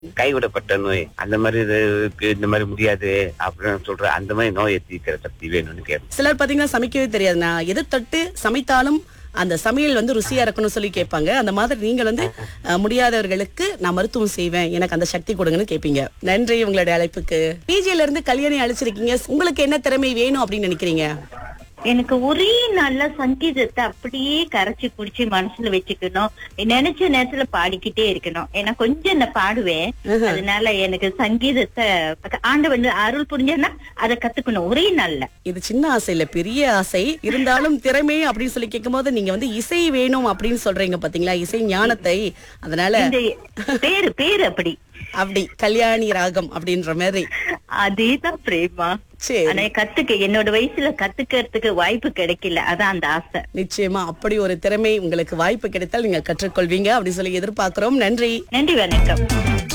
கைவிடப்பட்ட நோய் அந்த மாதிரி இதுக்கு இந்த மாதிரி முடியாது அப்படின்னு சொல்ற அந்த மாதிரி நோயை தீர்க்கிற சக்தி வேணும்னு கேட்பேன் சிலர் பாத்தீங்கன்னா சமைக்கவே தெரியாது நான் எதை தொட்டு சமைத்தாலும் அந்த சமையல் வந்து ருசியா இருக்கணும்னு சொல்லி கேட்பாங்க அந்த மாதிரி நீங்கள் வந்து அஹ், முடியாதவர்களுக்கு நான் மருத்துவம் செய்வேன் எனக்கு அந்த சக்தி கொடுங்கன்னு கேட்பீங்க நன்றி உங்களுடைய அழைப்புக்கு பிஜில இருந்து கல்யாணி அழைச்சிருக்கீங்க உங்களுக்கு என்ன திறமை வேணும் அப்படின்னு நினைக்கிறீங்க எனக்கு ஒரே நல்ல சங்கீதத்தை அப்படியே கரைச்சு குடிச்சு மனசுல வச்சுக்கணும் நினைச்ச நேரத்துல பாடிக்கிட்டே இருக்கணும் ஏன்னா கொஞ்சம் நான் பாடுவேன் அதனால எனக்கு சங்கீதத்தை ஆண்டவன் அருள் புரிஞ்சேன்னா அதை கத்துக்கணும் ஒரே நாள்ல இது சின்ன ஆசை இல்ல பெரிய ஆசை இருந்தாலும் திறமை அப்படின்னு சொல்லி கேட்கும்போது நீங்க வந்து இசை வேணும் அப்படின்னு சொல்றீங்க பாத்தீங்களா இசை ஞானத்தை அதனால இந்த பேரு பேரு அப்படி அப்படி கல்யாணி ராகம் அப்படின்ற மாதிரி அதேதான் பிரேமா சரி ஆனா கத்துக்க என்னோட வயசுல கத்துக்கிறதுக்கு வாய்ப்பு கிடைக்கல அதான் அந்த ஆசை நிச்சயமா அப்படி ஒரு திறமை உங்களுக்கு வாய்ப்பு கிடைத்தால் நீங்க கற்றுக்கொள்வீங்க அப்படி சொல்லி எதிர்பார்க்கிறோம் நன்றி நன்றி வணக்கம்